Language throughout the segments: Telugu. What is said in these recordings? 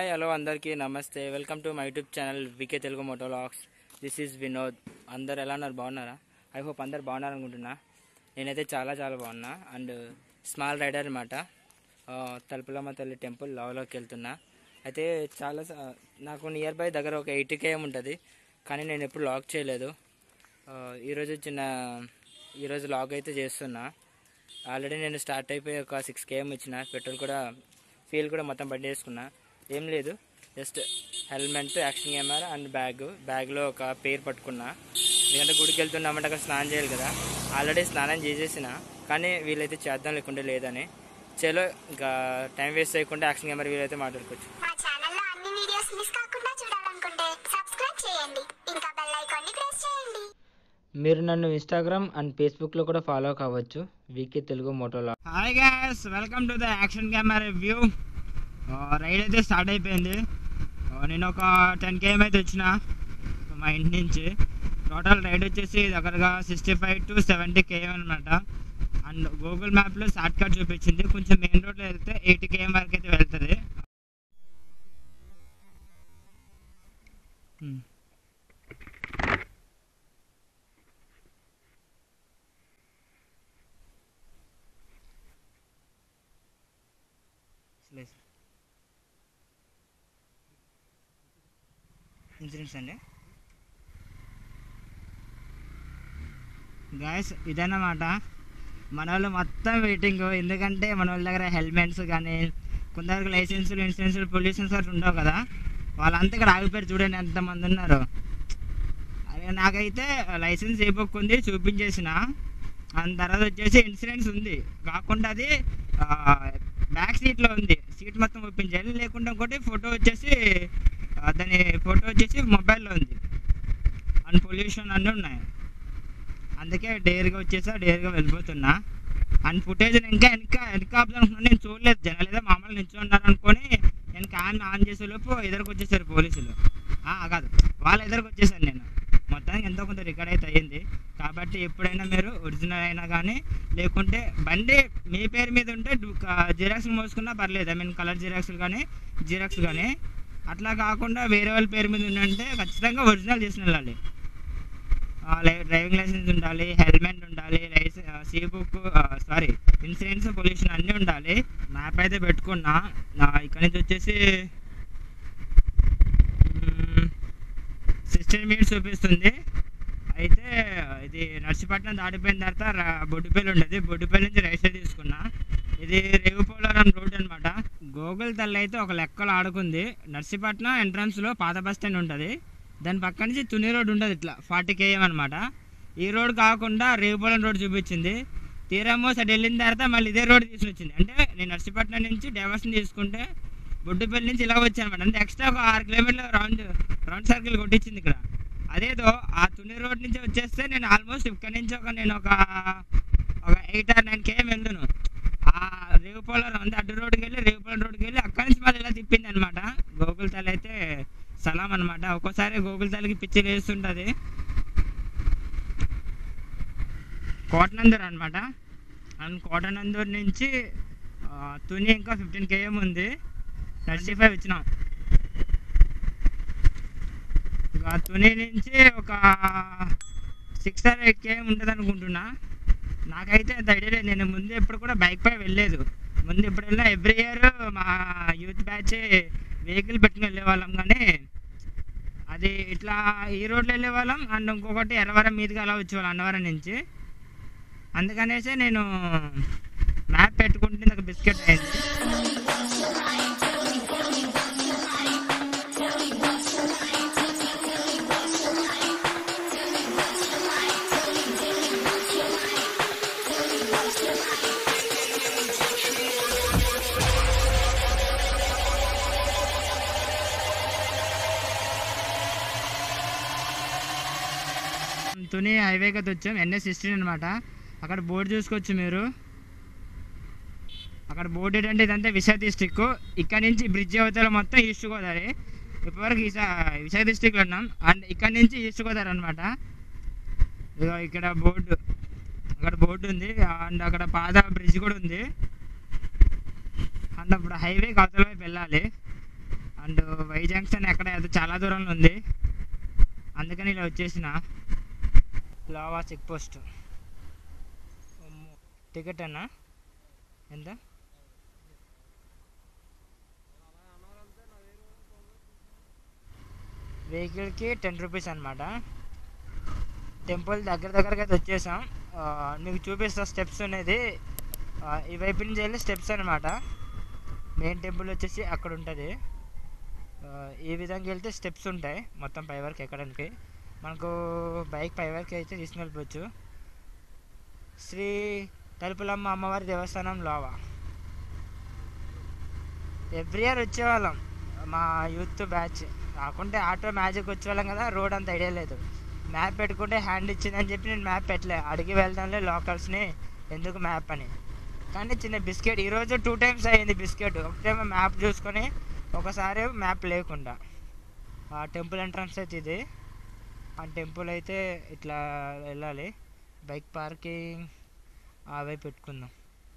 హాయ్ హలో అందరికీ నమస్తే welcome to my YouTube channel VK Telugu motovlogs this is Vinod అందరు ఎలా ఉన్నారు బాగున్నారా ఐ హోప్ అందరు బాగున్నారు అనుకుంటున్నా నేనైతే చాలా చాలా బాగున్నా అండ్ స్మాల్ రైడర్ అనమాట తలుపులమ్మ తల్లి టెంపుల్ లవ్లోకి వెళ్తున్నా అయితే చాలా స- నాకు నియర్ బై దగ్గర ఒక ఎయిటీ కేఎం ఉంటుంది కానీ నేను ఎప్పుడు లాక్ చేయలేదు ఆ, ఈరోజు చిన్న ఈరోజు లాగ్ అయితే చేస్తున్నా ఆల్రెడీ నేను స్టార్ట్ అయిపోయి ఒక సిక్స్ కేఎం ఇచ్చిన పెట్రోల్ కూడా ఫీల్ కూడా మొత్తం బండి వేసుకున్నా ఏం లేదు just helmet action camera and bag బ్యాగ్లో ఒక పేరు పట్టుకున్నా ఎందుకంటే గుడికి వెళ్తున్నామంటే అక్కడ స్నానం చేయాలి కదా ఆల్రెడీ స్నానం చేసేసిన కానీ వీలైతే చేద్దాం లేకుంటే లేదని చలో ఇంకా టైం వేస్ట్ చేయకుండా యాక్షన్ కెమెరా వీలైతే మాట్లాడుకోవచ్చు మా ఛానల్లో అన్ని వీడియోస్ మిస్ కాకుండా చూడాలనుకుంటే సబ్స్క్రైబ్ చేయండి ఇంకా బెల్ ఐకాన్ని ప్రెస్ చేయండి మీరు నన్ను ఇన్స్టాగ్రామ్ అండ్ ఫేస్బుక్లో కూడా ఫాలో కావచ్చు వీకే తెలుగు మోటోలా hi guys welcome to the action camera review ride అయితే స్టార్ట్ అయిపోయింది ఆ, నేను ఒక టెన్ కేఎం అయితే వచ్చిన మా ఇంటి నుంచి టోటల్ రైడ్ వచ్చేసి దగ్గరగా sixty five to seventy KM అనమాట అండ్ గూగుల్ మ్యాప్లో షార్ట్ కట్ చూపించింది కొంచెం మెయిన్ రోడ్లో వెళ్తే ఎయిటీ కేఎం వరకు అయితే వెళ్తుంది Hmm. లేదు ఇన్సూరెన్స్ అండి గాయస్ ఇదన్నమాట మన వాళ్ళు మొత్తం వెయిటింగ్ ఎందుకంటే మన వాళ్ళ దగ్గర హెల్మెట్స్ కానీ కొందరికి లైసెన్సులు ఇన్సూరెన్సులు పొల్యూషన్స్ అట్లా ఉండవు కదా వాళ్ళంతా ఇక్కడ ఆగిపోయారు చూడండి ఎంతమంది ఉన్నారు అదే నాకైతే లైసెన్స్ ఏ బుక్ ఉంది చూపించేసిన దాని తర్వాత వచ్చేసి ఇన్సూరెన్స్ ఉంది కాకుండా అది బ్యాక్ సీట్లో ఉంది సీట్ మొత్తం ఒప్పించాలి లేకుండా ఇంకోటి ఫోటో వచ్చేసి ఆ, దాని ఫోటో వచ్చేసి మొబైల్లో ఉంది అండ్ పొల్యూషన్ అన్నీ ఉన్నాయి అందుకే డేర్గా వచ్చేసా డేర్గా వెళ్ళిపోతున్నా అండ్ ఫుటేజ్ ఇంకా వెనక వెనక అనుకున్నా నేను చూడలేదు జనాలు ఏదో మామూలు నిల్చున్నారు అనుకొని నేను క్యాన్ ఆన్ చేసే లోపు ఎదురుకు వచ్చేసారు పోలీసులు ఆ, కాదు వాళ్ళ ఎదురుకు వచ్చేసాను నేను మొత్తానికి ఎంతో కొంత రికార్డ్ అయితే అయ్యింది కాబట్టి ఎప్పుడైనా మీరు ఒరిజినల్ అయినా కానీ లేకుంటే బండి మీ పేరు మీద ఉంటే జిరాక్స్ మోసుకున్నా పర్లేదు ఐ మీన్ కలర్ జిరాక్స్లు కానీ జిరాక్స్ కానీ అట్లా కాకుండా వేరే వాళ్ళ పేరు మీద ఉంటే ఖచ్చితంగా ఒరిజినల్ చేసిన వెళ్ళాలి ఆ, లై- డ్రైవింగ్ లైసెన్స్ ఉండాలి హెల్మెట్ ఉండాలి licence C book sorry insurance pollution అన్నీ ఉండాలి మ్యాప్ అయితే పెట్టుకున్నా నా ఇక్కడి నుంచి వచ్చేసి సిక్స్టీన్ మినిట్స్ చూపిస్తుంది అయితే ఇది నర్సీపట్నం దాటిపోయిన తర్వాత రా- బొడ్డుపల్లి ఉండేది బొడ్డుపల్లి నుంచి రైట్ సైడ్ తీసుకున్నా ఇది రేవుపోలవరం రోడ్ అనమాట గోగుల్ తల్లి అయితే ఒక లెక్కలో ఆడుకుంది నర్సీపట్నం ఎంట్రన్స్లో పాత బస్ స్టాండ్ ఉంటుంది దాని పక్క నుంచి తుని రోడ్ ఉంటుంది ఇట్లా ఫార్టీ కేఎం అనమాట ఈ రోడ్ కాకుండా రేవుపోలం రోడ్ చూపించింది తీరామో సైడ్ వెళ్ళిన తర్వాత మళ్ళీ ఇదే రోడ్ తీసుకొచ్చింది అంటే నేను నర్సీపట్నం నుంచి డైవర్షన్ తీసుకుంటే బొడ్డుపల్లి నుంచి ఇలా వచ్చాను అనమాట అంటే ఎక్స్ట్రా ఒక ఆరు కిలోమీటర్ల రౌండ్ రౌండ్ సర్కిల్ కొట్టించింది ఇక్కడ అదేదో ఆ తుని రోడ్ నుంచి వచ్చేస్తే నేను ఆల్మోస్ట్ ఇక్కడ నుంచి ఒక నేను ఒక ఒక ఎయిట్ ఆర్ నైన్ కేఎం వెళ్తాను ఆ రేవుపోలం ఉంది అడ్డు రోడ్డుకి వెళ్ళి రేవుపోలం రోడ్డుకి వెళ్ళి అక్కడి నుంచి మళ్ళీ ఇలా తిప్పింది అనమాట గోకుల్ తల్లి అయితే సలాం అనమాట ఒక్కోసారి గోకుల్ తల్లికి పిచ్చి వేస్తుంటుంది కోటనందూర్ అనమాట అండ్ కోటనందూర్ నుంచి ఆ, తుని ఇంకా ఫిఫ్టీన్ కేఎం ఉంది థర్టీ ఫైవ్ ఇచ్చినాం ఇంకా తుని నుంచి ఒక సిక్స్ ఆర్ ఎయిట్ కేఎం ఉంటుంది అనుకుంటున్నా నాకైతే అంత ఐడియా లేదు నేను ముందు ఎప్పుడు కూడా బైక్ పై వెళ్ళలేదు ముందు ఎప్పుడు వెళ్ళినా ఎవ్రీ ఇయర్ మా యూత్ బ్యాచ్ వెహికల్ పెట్టుకుని వెళ్ళేవాళ్ళం కానీ అది ఇట్లా ఈ రోడ్లో వెళ్ళేవాళ్ళం అండ్ ఇంకొకటి ఎర్రవరం మీదుగా అలా వచ్చేవాళ్ళం అన్నవరం నుంచి అందుకనేసి నేను మ్యాప్ పెట్టుకుంటే నాకు బిస్కెట్ అయింది తుని హైవేకి అయితే వచ్చాం ఎన్ఎస్ సిక్స్టీన్ అనమాట అక్కడ బోర్డు చూసుకోవచ్చు మీరు అక్కడ బోర్డు ఏంటంటే ఇదంతా విశాఖ డిస్టిక్ ఇక్కడ నుంచి బ్రిడ్జ్ అవతల మొత్తం ఈస్ట్ గోదావరి ఇప్పటివరకు ఈసా విశాఖ డిస్టిక్లో ఉన్నాం అండ్ ఇక్కడ నుంచి ఈస్ట్ గోదావరి అనమాట ఇదిగో ఇక్కడ బోర్డు అక్కడ బోర్డు ఉంది అండ్ అక్కడ పాత బ్రిడ్జ్ కూడా ఉంది అండ్ అప్పుడు హైవే అవతల వైపు వెళ్ళాలి అండ్ వై జంక్షన్ ఎక్కడ అది చాలా దూరంలో ఉంది అందుకని ఇలా వచ్చేసిన లావా చెక్ పోస్ట్ టికెట్ అన్నా ఎంత వెహికల్కి టెన్ రూపీస్ అనమాట టెంపుల్ దగ్గర దగ్గరకి అయితే వచ్చేసాం ఆ, మీకు చూపిస్తా స్టెప్స్ అనేది ఆ, ఈ వైపు నుంచి వెళ్ళి స్టెప్స్ అనమాట మెయిన్ టెంపుల్ వచ్చేసి అక్కడ ఉంటుంది ఆ, ఈ విధంగా వెళ్తే స్టెప్స్ ఉంటాయి మొత్తం పై వరకు ఎక్కడానికి మనకు బైక్ పై వరకు అయితే తీసుకుని వెళ్ళిపోవచ్చు శ్రీ తలుపులమ్మ అమ్మవారి దేవస్థానం లోవా ఎవ్రీ ఇయర్ వచ్చేవాళ్ళం మా యూత్ బ్యాచ్ కాకుంటే ఆటో మ్యాజిక్ వచ్చేవాళ్ళం కదా రోడ్ అంత ఐడియా లేదు మ్యాప్ పెట్టుకుంటే హ్యాండ్ ఇచ్చిందని చెప్పి నేను మ్యాప్ పెట్టలే అడిగి వెళ్దాంలే లోకల్స్ని ఎందుకు మ్యాప్ అని కానీ చిన్న బిస్కెట్ ఈరోజు టూ టైమ్స్ అయ్యింది బిస్కెట్ ఒకటేమో మ్యాప్ చూసుకొని ఒకసారి మ్యాప్ లేకుండా ఆ టెంపుల్ ఎంట్రన్స్ అయితే ఇది ఆ టెంపుల్ అయితే ఇట్లా వెళ్ళాలి బైక్ పార్కింగ్ ఆ వైపు పెట్టుకుందాం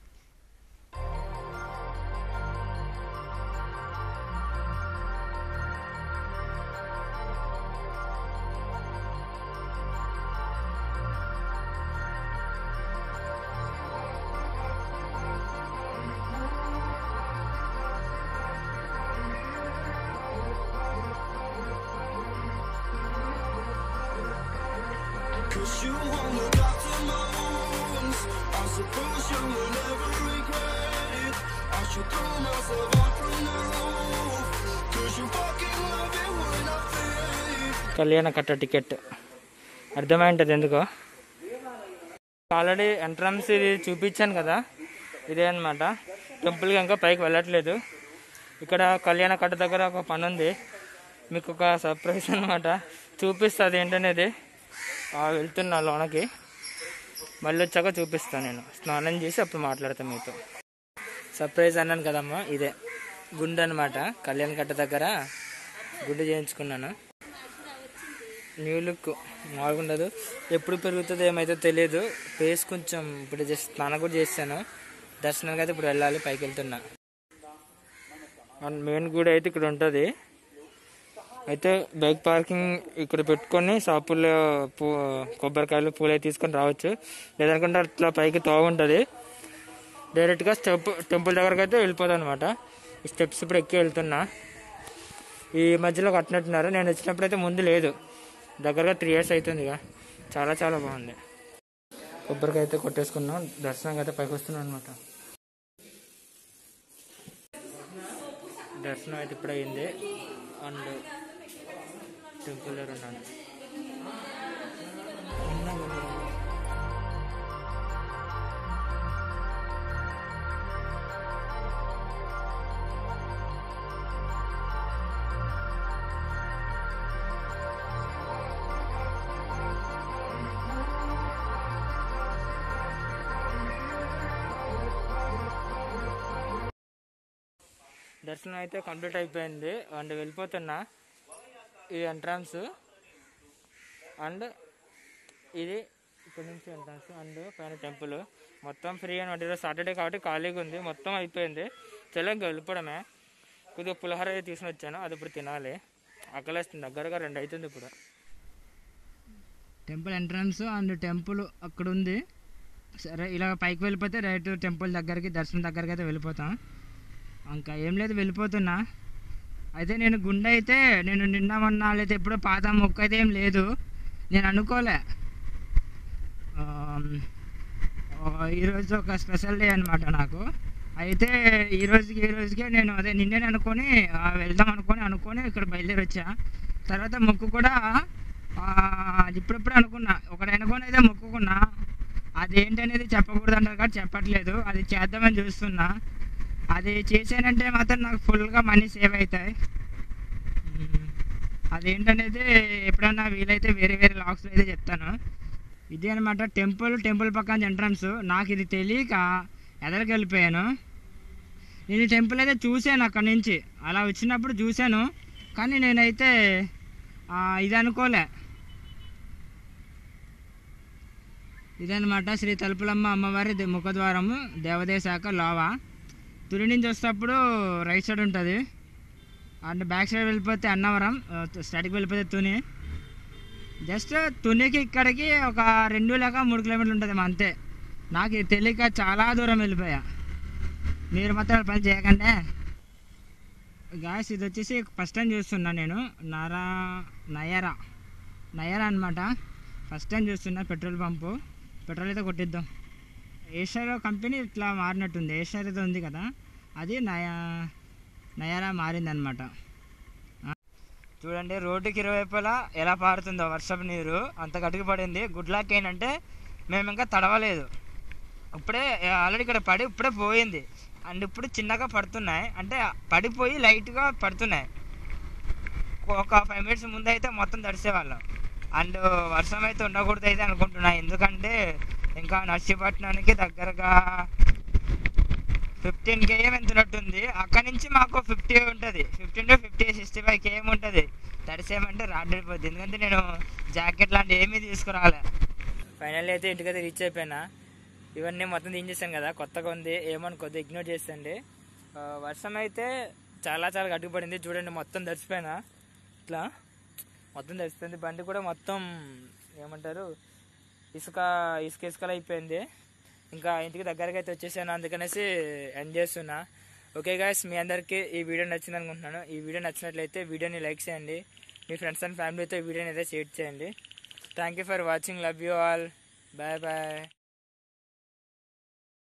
Cause you won't look after my wounds I suppose you will never regret it I should throw myself out from the roof Cause you fucking love it when I feel కళ్యాణ కట్ట టికెట్ అర్థమై ఉంటుంది ఎందుకో ఆల్రెడీ ఎంట్రన్స్ ఇది చూపించాను కదా ఇదే అనమాట టెంపుల్కి ఇంకా పైకి వెళ్ళట్లేదు ఇక్కడ కళ్యాణ కట్ట దగ్గర ఒక పని ఉంది మీకు ఒక సర్ప్రైజ్ అనమాట చూపిస్తుంది ఏంటనేది ఆ, వెళ్తున్నా లోనకి మళ్ళీ వచ్చాక చూపిస్తాను నేను స్నానం చేసి అప్పుడు మాట్లాడతాను మీతో సర్ప్రైజ్ అన్నాను కదమ్మా ఇదే గుండు అనమాట కళ్యాణ కట్ట దగ్గర గుండు చేయించుకున్నాను న్యూ లుక్ మామూలుగా ఉండదు ఎప్పుడు పెరుగుతుందో ఏమైతే తెలియదు ఫేస్ కొంచెం ఇప్పుడు జస్ట్ స్నానం కూడా చేశాను దర్శనానికి అయితే ఇప్పుడు వెళ్ళాలి పైకి వెళ్తున్నా అండ్ మెయిన్ గుడి అయితే ఇక్కడ ఉంటుంది అయితే బైక్ పార్కింగ్ ఇక్కడ పెట్టుకొని షాపుల్లో పూ కొబ్బరికాయలు పూలు అయితే తీసుకొని రావచ్చు లేదనుకుంటే అట్లా పైకి తోవ ఉంటుంది డైరెక్ట్గా స్టెప్ టెంపుల్ దగ్గరకు అయితే వెళ్ళిపోతాను అనమాట ఈ స్టెప్స్ ఇప్పుడు ఎక్కి వెళ్తున్నా ఈ మధ్యలో కట్టినట్టున్నారు నేను వచ్చినప్పుడు అయితే ముందు లేదు దగ్గరగా త్రీ ఇయర్స్ అవుతుంది ఇక చాలా చాలా బాగుంది కొబ్బరికాయ అయితే కొట్టేసుకున్నాం దర్శనం అయితే పైకి వస్తున్నాం అనమాట దర్శనం అయితే ఇప్పుడు అయింది అండ్ టెంపుల్ దగ్గర ఉన్నాను దర్శనం అయితే కంప్లీట్ అయిపోయింది అండ్ వెళ్ళిపోతున్నా ఈ ఎంట్రన్స్ అండ్ ఇది ఇక్కడ నుంచి ఎంట్రన్స్ అండ్ పైన టెంపుల్ మొత్తం ఫ్రీ అనమాట ఈరోజు సాటర్డే కాబట్టి ఖాళీగా ఉంది మొత్తం అయిపోయింది చలో ఇంకా వెళ్ళిపోవడమే కొద్దిగా పులిహోర అయితే తీసుకుని వచ్చాను అది ఇప్పుడు తినాలి ఆకలేస్తుంది దగ్గరగా రెండు అవుతుంది ఇప్పుడు టెంపుల్ ఎంట్రన్స్ అండ్ టెంపుల్ అక్కడ ఉంది సరే ఇలా పైకి వెళ్ళిపోతే డైరెక్ట్ టెంపుల్ దగ్గరికి దర్శనం దగ్గరికి అయితే వెళ్ళిపోతాం ఇంకా ఏం లేదు వెళ్ళిపోతున్నా అయితే నేను గుండె అయితే నేను నిన్న మొన్న అయితే ఎప్పుడో పాత మొక్క అయితే ఏం లేదు నేను అనుకోలే ఆమ్, ఆ, ఈరోజు ఒక స్పెషల్ డే అనమాట నాకు అయితే ఈ రోజుకి ఈ రోజుకే నేను అదే నిన్నే అనుకొని ఆ, వెళ్దాం అనుకొని అనుకొని ఇక్కడ బయలుదేరి వచ్చా తర్వాత మొక్కు కూడా ఆ, ఇప్పుడిప్పుడు అనుకున్నా ఒకటి అనుకొని అయితే మొక్కుకున్నా అదేంటనేది చెప్పకూడదు అంటారు కాబట్టి చెప్పట్లేదు అది చేద్దామని చూస్తున్నా అది చేశానంటే మాత్రం నాకు ఫుల్గా మనీ సేవ్ అవుతాయి మ్మ్. అదేంటనేది ఎప్పుడన్నా వీలైతే వేరే వేరే లాక్స్లో అయితే చెప్తాను ఇది అనమాట టెంపుల్ టెంపుల్ పక్కన ఎంట్రన్స్ నాకు ఇది తెలియక ఎదరికి వెళ్ళిపోయాను నేను ఈ టెంపుల్ అయితే చూశాను అక్కడ నుంచి అలా వచ్చినప్పుడు చూశాను కానీ నేనైతే ఆ, ఇది అనుకోలే ఇదనమాట శ్రీ తలుపులమ్మ అమ్మవారి దే- ముఖద్వారము దేవదేవ శాఖ లోవా తురి నుంచి వస్తేప్పుడు రైట్ సైడ్ ఉంటుంది అండ్ బ్యాక్ సైడ్ వెళ్ళిపోతే అన్నవరం స్టాటిక్ వెళ్ళిపోతే తుని జస్ట్ తునికి ఇక్కడికి ఒక రెండు లేక మూడు కిలోమీటర్లు ఉంటుంది మా అంతే నాకు ఇది తెలియక చాలా దూరం వెళ్ళిపోయా మీరు మాత్రం పని చేయకండి గాయస్ ఇది వచ్చేసి ఫస్ట్ టైం చూస్తున్నా నేను నరా నయరా నయరా అనమాట ఫస్ట్ టైం చూస్తున్నా పెట్రోల్ పంపు పెట్రోల్ అయితే కొట్టిద్దాం ఏషియా కంపెనీ ఇట్లా మారినట్టుంది ఏషియా అయితే ఉంది కదా అది నయా నయారా మారిందనమాట చూడండి రోడ్డుకి ఇరువైపులా ఎలా పారుతుందో వర్షపు నీరు అంత గట్టుకు పడింది గుడ్ లక్ ఏంటంటే మేము ఇంకా తడవలేదు ఇప్పుడే ఆల్రెడీ ఇక్కడ పడి ఇప్పుడే పోయింది అండ్ ఇప్పుడు చిన్నగా పడుతున్నాయి అంటే పడిపోయి లైట్గా పడుతున్నాయి ఒక ఫైవ్ మినిట్స్ ముందు అయితే మొత్తం తడిసేవాళ్ళం అండ్ వర్షం అయితే ఉండకూడదు అయితే అనుకుంటున్నా ఎందుకంటే ఇంకా నర్సీపట్నానికి దగ్గరగా ఫిఫ్టీన్ కేఎం ఎంతున్నట్టుంది అక్కడ నుంచి మాకు ఫిఫ్టీ ఉంటుంది fifteen to fifty sixty five KM ఉంటుంది తడిసేయమంటే రాడిపోద్ది ఎందుకంటే నేను జాకెట్ లాంటి ఏమీ తీసుకురాలే ఫైనల్ అయితే ఇంటికైతే రీచ్ అయిపోయినా ఇవన్నీ మొత్తం తీసేసాను కదా కొత్తగా ఉంది ఏమనుకోద్దు ఇగ్నోర్ చేసండి ఆ, వర్షం అయితే చాలా చాలా గట్టుకుపడింది చూడండి మొత్తం తడిసిపోయినా ఇట్లా మొత్తం తడిసిపోయింది బండి కూడా మొత్తం ఏమంటారు ఇసుక ఇసుక ఇసుకలు అయిపోయింది ఇంకా ఇంటికి దగ్గరకి అయితే వచ్చేసాను అందుకనేసి ఎండ్ చేస్తున్నా ఓకే గాయస్ మీ అందరికీ ఈ వీడియో నచ్చింది అనుకుంటున్నాను ఈ వీడియో నచ్చినట్లయితే వీడియోని లైక్ చేయండి మీ ఫ్రెండ్స్ అండ్ ఫ్యామిలీతో ఈ వీడియోని అయితే షేర్ చేయండి thank you for watching love you all bye bye